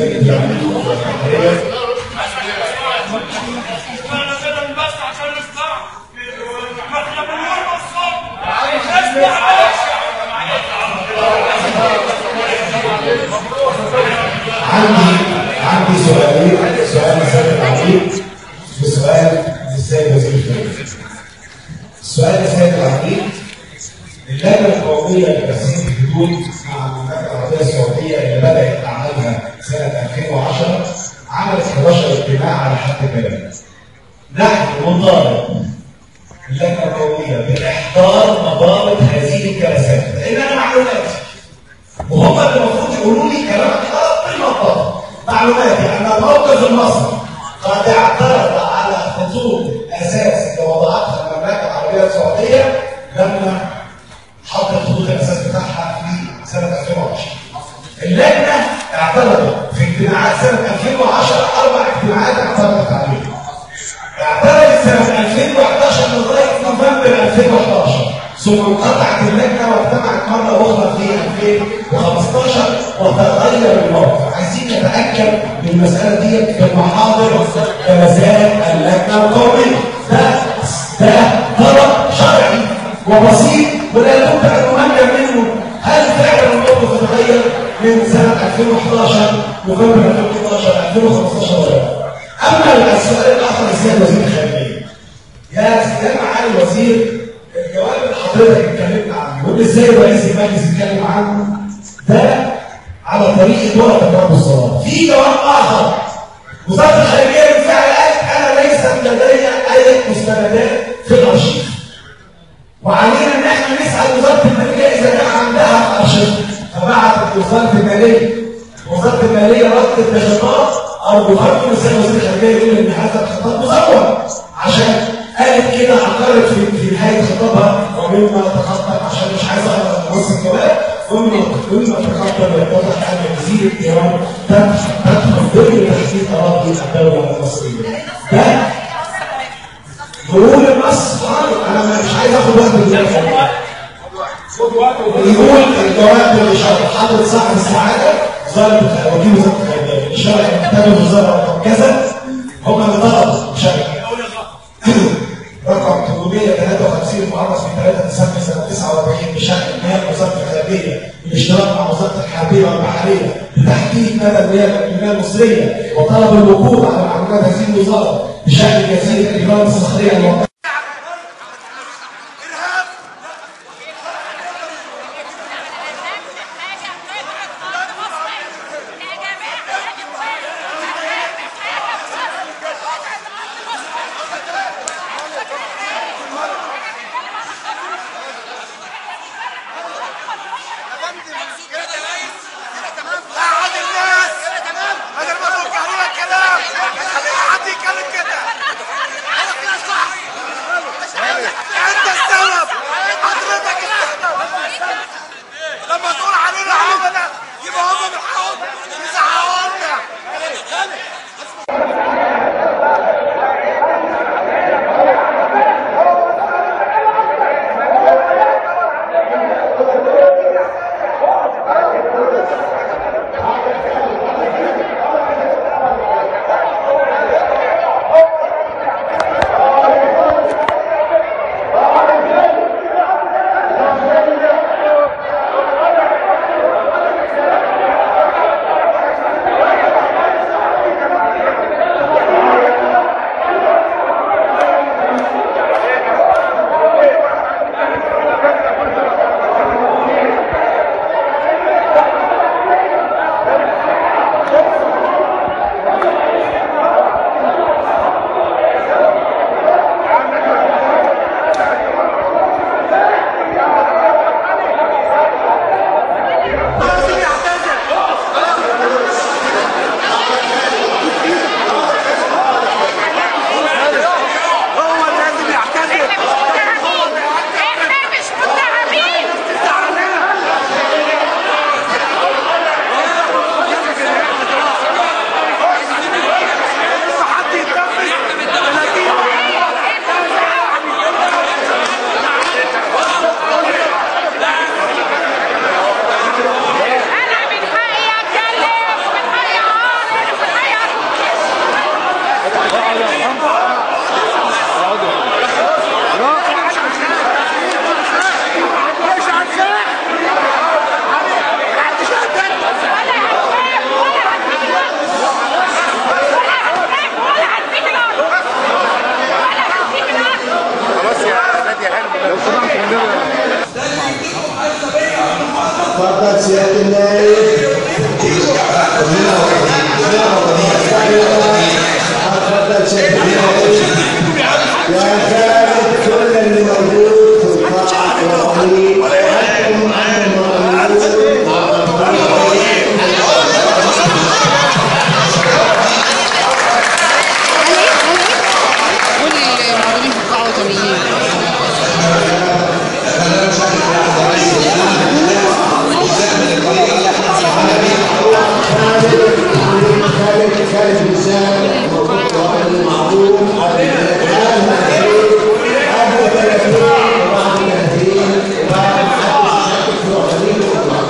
فريق العميد والحريه انا كده بس عشان نسمع ما احنا بنقول بالصوت اسمع عندي عندي سؤالين سؤال لسيد العميد وسؤال للسيد وزير الخارجيه. السؤال لسيد العميد اللجنه القوميه لتسهيل الحدود مع المملكه العربيه السعوديه اللي بدات اعمالها سنه 2010 عملت 11 اجتماع على حد كلام. نحن نطالب اللجنه القوميه باحضار مضابط هذه الجلسات لان انا معلوماتي وهم اللي المفروض يقولوا لي كلام خلاص بالمنطقه معلوماتي ان الموقف المصري قد اعترض على خطوط اساس اللي وضعتها المملكه العربيه السعوديه لما حط الخطوط الاساس بتاعها في سنه 2010 اللجنه اعترضت في اجتماعات سنه 2010 اربع اجتماعات اعترضت عليها اعترضت سنة 2011 لغاية نوفمبر 2011 ثم انقطعت اللجنة واجتمعت مرة أخرى في 2015 وتغير الموقف عايزين نتأكد من المسألة دي في المحاضر جلسات اللجنة القومية ده ده طلب شرعي وبسيط ولا بد أن نؤمن منه هل فعلا الموقف اتغير من سنة 2011 نوفمبر 2011 2015 ولا لا؟ اما السؤال الاخر لسيد وزير الخارجيه يا سيدنا معالي الوزير الجواب اللي حضرتك اتكلمت عنه واللي ازاي رئيس المجلس اتكلم عنه ده على طريقه وقت رب الصلاه في جواب اخر وزاره الخارجيه بالفعل قالت انا ليس لدي اي مستندات في الارشيف وعلينا ان احنا نسال وزاره الماليه اذا كان عندها ارشيف فبعتت وزاره الماليه وزاره الماليه ردت بخطاب ارجو ارجو ان السيد وزير الخارجيه يقول ان هذا الخطاب مزور عشان قالت كده عقرت في في نهايه خطابها ومما تخطط عشان مش عايز اقرا نص الجواب ومما مما تخطط يتضح ان جزيره ايران تدخل ضمن تحديد اراضي الدوله المصريه ده يقول النص حاضر انا مش عايز اخد وقت دلوقتي يقول الجواب بالاشاره حضرتك صاحب السعاده وزاره وكيل وزاره الخارجيه الاشاره كتاب الوزاره رقم كذا هم اللي طلبوا شركه رقم 853 معرض في 3 ديسمبر سنه 49 بشان مهام وزاره الخارجيه بالاشتراك مع وزاره الحربيه والبحريه لتحديد مدى النيابه الامنيه المصريه وطلب الوقوف على معلومات هذه الوزاره بشان جزيره ايران الصخريه الموقعه قعد الناس بدل ما توجه لنا الكلام خلي حد يتكلم كده انا كده صح اتفضل سيادة النائب كلنا وطنيين كلنا وطنيين اتفضل سيادة النائب يا خالد كل اللي موجود في القاعة وطني وأنتم أنتم وطنيين كل الموجودين في القاعة وطنيين خالد خالد لسان موجود وطني معروف قبل 30 قبل 30 وبعد 30 ومحدش يشكك في وطنيته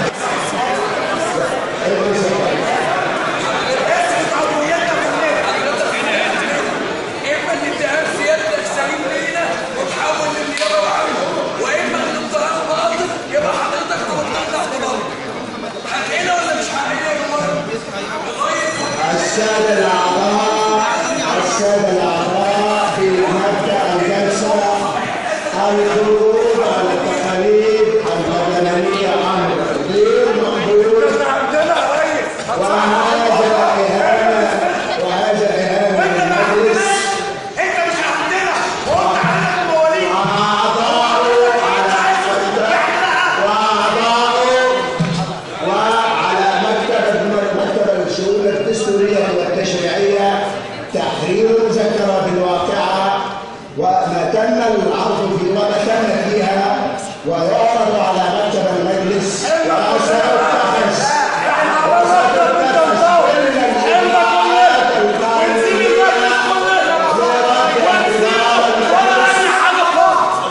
اما الاتهام سيادتك سليم لينا وتحول للنيابه وعامله واما الاضطهاد باطل يبقى حضرتك تبطل تحت ضغط حقنا ولا مش حقنا يا جماعه؟ لغايه السادة الأعضاء السادة الأعضاء في مبدأ الجلسة الخروج على التقاليد البرلمانية أمر غير مقبول عندنا يا ريس وهذا إهانة وهذا إهانة للمجلس انت مش عندنا وانت عندك المواليد وأعضاؤه على مكتب وأعضاؤه وعلى مكتب مكتب الشؤون الدستورية والتشريعية تحرير المذكرة بالواقعة وما تم العرض في وما تم فيها ويعرض على مكتب المجلس وسيتخذ وستتخذ كل الإجراءات القانونية لرد انتظار المجلس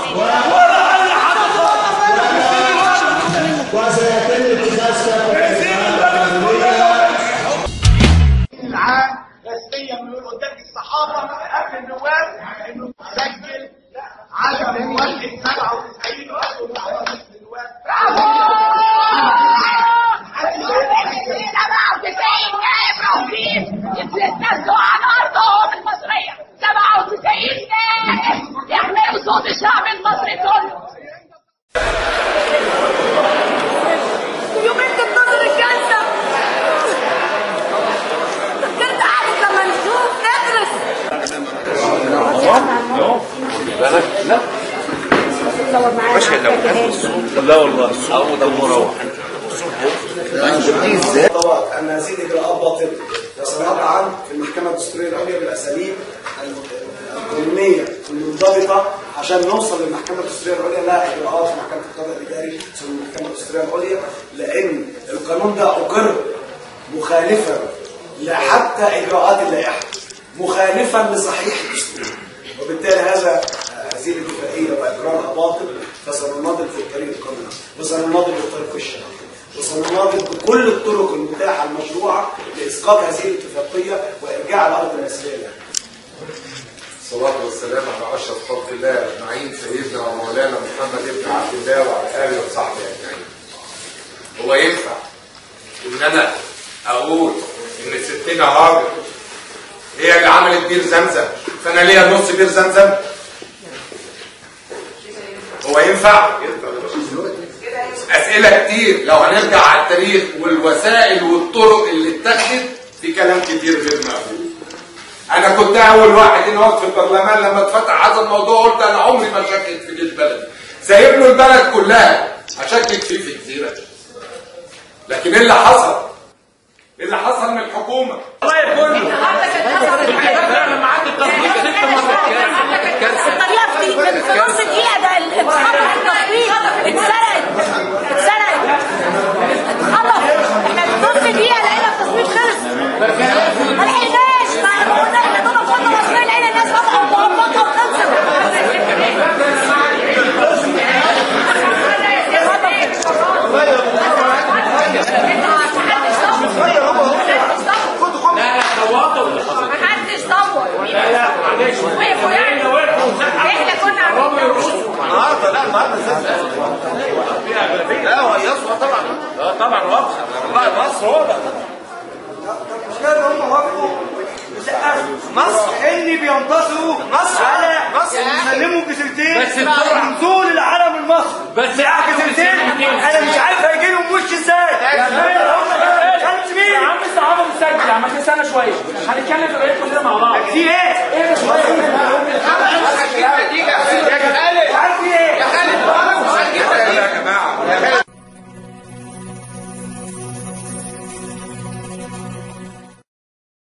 وسيتم اتخاذ كافة الإجراءات القانونية العام رسميا من قدام الصحافه قبل النواب انه سجل عدم موافقه 97 عضو من اعضاء مجلس النواب يتنزلوا على ارضهم المصريه 97 نائب يحملوا صوت الشعب المصري كله يومين تنتظر الجلسه فكرت قاعد لما نشوف ندرس طبعا ان هذه الاجراءات باطله وسنطعن في المحكمه الدستوريه العليا بالاساليب القانونيه المنضبطه عشان نوصل للمحكمه الدستوريه العليا لها اجراءات في محكمه القضاء الاداري ثم المحكمه الدستوريه العليا لان القانون ده اقر مخالفا لحتى اجراءات اللائحه مخالفا لصحيح الدستور وبالتالي هذا هذه الاتفاقيه واقرارها باطل فسنناضل في الطريق القانوني وسنناضل في الطريق الشرعي وسنناضل بكل الطرق المتاحه المشروعه لاسقاط هذه الاتفاقيه وارجاع الارض المصريه لها. الصلاة والسلام على أشرف خلق الله أجمعين سيدنا ومولانا محمد بن عبد الله وعلى آله وصحبه أجمعين. هو ينفع إن أنا أقول إن ستنا راجل هي اللي عملت بير زمزم فأنا ليا نص بير زمزم؟ هو ينفع؟ أسئلة كتير لو هنرجع على التاريخ والوسائل والطرق اللي اتخذت في كلام كتير غير مقبول. انا كنت اول واحد هنا وقت في البرلمان لما اتفتح هذا الموضوع قلت انا عمري ما اشكك في جيش بلدي سايب له البلد كلها اشكك فيه في جزيره لكن ايه اللي حصل؟ ايه اللي حصل من الحكومه؟ الطريقه في في نص دقيقه ده اتخطف التصوير اتسرق اتسرق اتخطف احنا في نص دقيقه لقينا التصوير خلص ما لحقناش ما قلنا احنا دول خطوه مصريه لقينا الناس واقفه وموقفه وخلصت محدش صور لا لا معلش وقفوا يعني احنا كنا عاملين النهارده لا النهارده لا هو يصفى طبعا اه طبعا واضحه والله مصر واضح مش كده هم وقفوا مصر اللي بينتصروا مصر على مصر يسلموا جزيرتين بس بسرعة. نزول العلم المصري بس جزيرتين انا مش عارف هيجي لهم يا عم استنى شويه هنتكلم في بقيه كلنا مع بعض في ايه